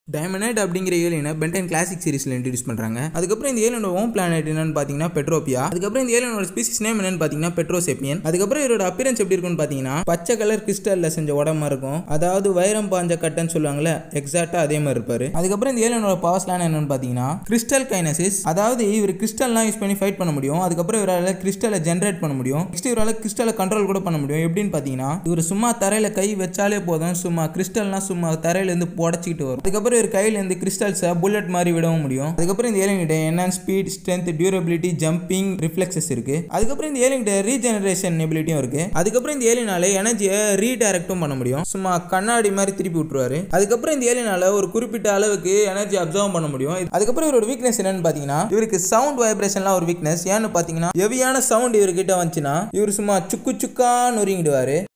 டைமனைட் அப்படிங்கிற ஏலியனை Ben ten classic சீரிஸில் இன்ட்ரடியூஸ் பண்ணுறாங்க அதுக்கப்புறம் இந்த ஏலியனோட ஓம் பிளானட் என்னன்னு பார்த்தீங்கன்னா பெட்ரோபியா அதுக்கப்புறம் இந்த ஏலியனோட ஸ்பீசிஸ் நேம் என்னன்னு பார்த்தீங்கன்னா பெட்ரோசெப்பியன் அதுக்கப்புறம் இவரோட அப்பியரன்ஸ் எப்படி இருக்கும்னு பார்த்தீங்கன்னா பச்சை கலர் கிறிஸ்டலில் செஞ்ச உடம்பா இருக்கும் அதாவது வைரம் பாஞ்ச கட்டைன்னு சொல்லுவாங்கல்ல எக்ஸாக்டாக அதே மாதிரி இருப்பாரு அதுக்கப்புறம் இந்த ஏலியனோட பவர்ஸ்லாம் என்னன்னு பார்த்தீங்கன்னா கிறிஸ்டல் கைனசிஸ் அதாவது இவர் கிறிஸ்டல்லாம் யூஸ் பண்ணி ஃபைட் பண்ண முடியும் அதுக்கப்புறம் இவரால் கிறிஸ்டலை ஜென்ரேட் பண்ண முடியும் நெக்ஸ்ட் இவரால் கிறிஸ்டலை கண்ட்ரோல் கூட பண்ண முடியும் எப்படின்னு பார்த்தீங்கன்னா இவர் சும்மா தரையில் கை வச்சாலே போதும் சும்மா கிறிஸ்டல்லாம் சும்மா தரையிலேருந்து புடச்சிக்கிட்டு வரும் அதுக்கப்புறம் இவர் கையிலேருந்து கிறிஸ்டல்ஸை புல்லட் மாதிரி விடவும் முடியும் அதுக்கப்புறம் இந்த ஏலியன்கிட்ட என்ன speed strength durability jumping reflexes இருக்கு அதுக்கப்புறம் இந்த ஏலியன்கிட்ட ரீஜெனரேஷன் எபிலிட்டியும் இருக்கு அதுக்கப்புறம் இந்த ஏலியனால எனர்ஜியை ரீடைரக்டும் பண்ண முடியும் சும்மா கண்ணாடி மாதிரி திருப்பி விட்டுருவாரு அதுக்கப்புறம் இந்த ஏலியனால ஒரு குறிப்பிட்ட அளவுக்கு எனர்ஜி அப்சர்வ் பண்ண முடியும் அதுக்கப்புறம் இவரோட வீக்னஸ் என்னன்னு பார்த்தீங்கன்னா இவருக்கு சவுண்ட் வைப்ரேஷன்லாம் ஒரு வீக்னஸ் ஏன்னு பார்த்தீங்கன்னா ஹெவியான சவுண்ட் இவர்கிட்ட வந்துச்சுன்னா இவர் சும்மா சுக்கு சுக்கா நொறுங்கிடுவாரு